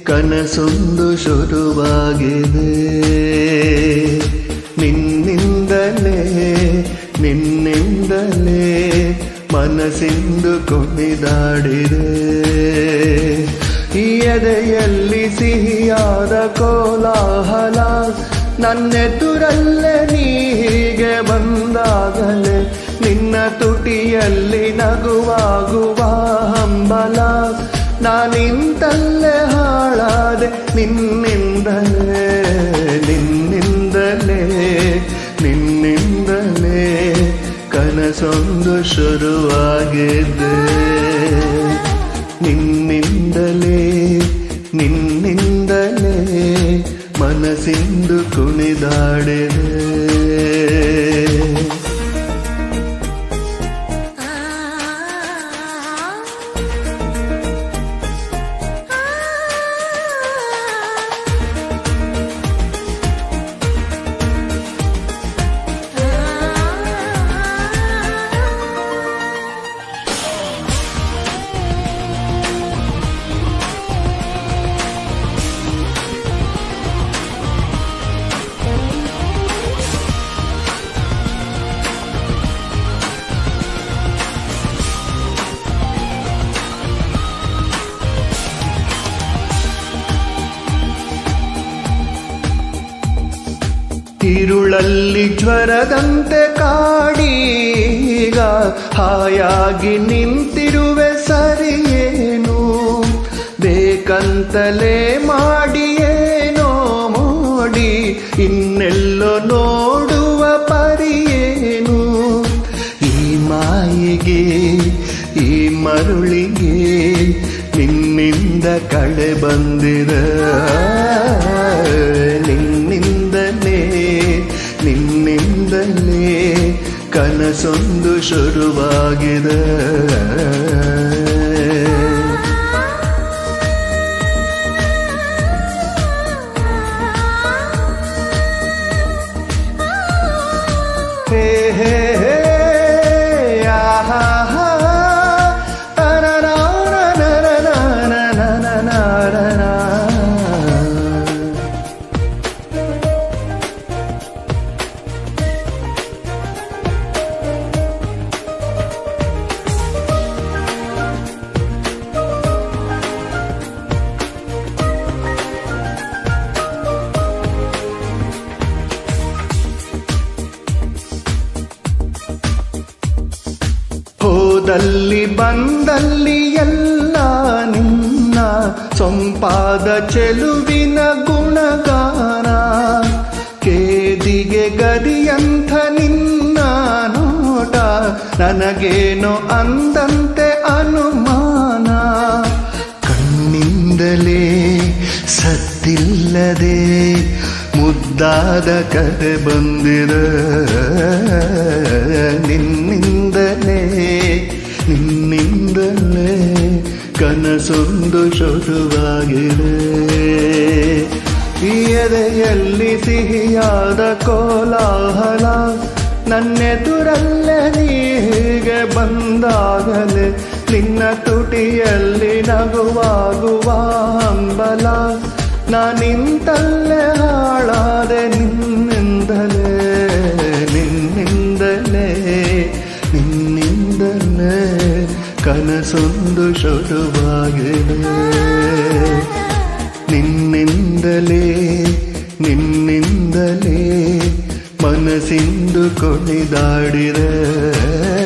ಕನಸೊಂದು ಶುರುವಾಗಿದೆ ನಿನ್ನಿಂದಲೇ ನಿನ್ನಿಂದಲೇ ಮನಸ್ಸಿಂದು ಕುಣಿದಾಡಿದೆ ಈ ಎದೆಯಲ್ಲಿ ಸಿಹಿಯಾದ ಕೋಲಾಹಲ ನನ್ನೆದುರಲ್ಲೇ ನೀ ಹೀಗೆ ಬಂದಾಗಲೇ ನಿನ್ನ ತುಟಿಯಲ್ಲಿ ನಗುವಾಗುವ ಹಂಬಲ ನಾನಿಂತಲ್ಲೇ ಹಾಳಾದೆ ನಿನ್ನಿಂದಲೇ ನಿನ್ನಿಂದಲೇ ನಿನ್ನಿಂದಲೇ ಕನಸೊಂದು ಶುರುವಾಗಿದೆ ನಿನ್ನಿಂದಲೇ ನಿನ್ನಿಂದಲೇ ಮನಸ್ಸಿಂದು ಕುಣಿದಾಡಿದೆ ഇരുളಲ್ಲಿ ಜ್ವರದಂತೆ ಕಾಡೀಗ ಹಾಯಾಗಿ ನಿಂತಿರುವೆ ಸರಿಯೇನು ಬೇಕಂತಲೇ ಮಾಡಿಯೇನೋ ಮೋಡಿ ಇನ್ನೆಲ್ಲೋ ನೋಡುವ ಪರಿಯೇನು ಈ ಮಾಯಿಗೆ ಈ ಮರುಳಿಗೆ ನಿನ್ನಿಂದ ಕಳೆ ಬಂದಿದೆ ನಿನ್ನಿಂದಲೇ ನಿನ್ನಿಂದಲೇ ಕನಸೊಂದು ಶುರುವಾಗಿದೆ ಹೇ ಹೇ ಹೇ ಆಹಾ ಹಾ ಹೋದಲ್ಲಿ ಬಂದಲ್ಲಿ ಎಲ್ಲ ನಿನ್ನ ಸೊಂಪಾದ ಚೆಲುವಿನ ಗುಣಗಾನ ಕೇದಿಗೆ ಗದಿಯಂಥ ನಿನ್ನ ನೋಟ ನನಗೇನೋ ಅಂದಂತೆ ಅನುಮಾನ ಕಣ್ಣಿಂದಲೇ ಸತ್ತಿಲ್ಲದೆ ಮುದ್ದಾದ ಕತೆ ಬಂದಿದೆ ನಿನ್ನಿಂದಲೇ ನಿನ್ನಿಂದಲೇ ಕನಸೊಂದು ಶುರುವಾಗಿದೆ ಈ ಎದೆಯಲ್ಲಿ ಸಿಹಿಯಾದ ಕೋಲಾಹಲ ನನ್ನೆದುರಲ್ಲೇ ನೀ ಹೀಗೆ ಬಂದಾಗಲೇ ನಿನ್ನ ತುಟಿಯಲ್ಲಿ ನಗುವಾಗುವ ಹಂಬಲ ನಾನಿಂತಲ್ಲೇ ಹಾಳಾದೆ ನಿನ್ನಿಂದಲೇ ನಿನ್ನಿಂದಲೇ ನಿನ್ನಿಂದಲೇ ಕನಸೊಂದು ಶುರುವಾಗಿದೆ ನಿನ್ನಿಂದಲೇ ನಿನ್ನಿಂದಲೇ ಮನಸ್ಸಿಂದು ಕೊಣಿದಾಡಿದೆ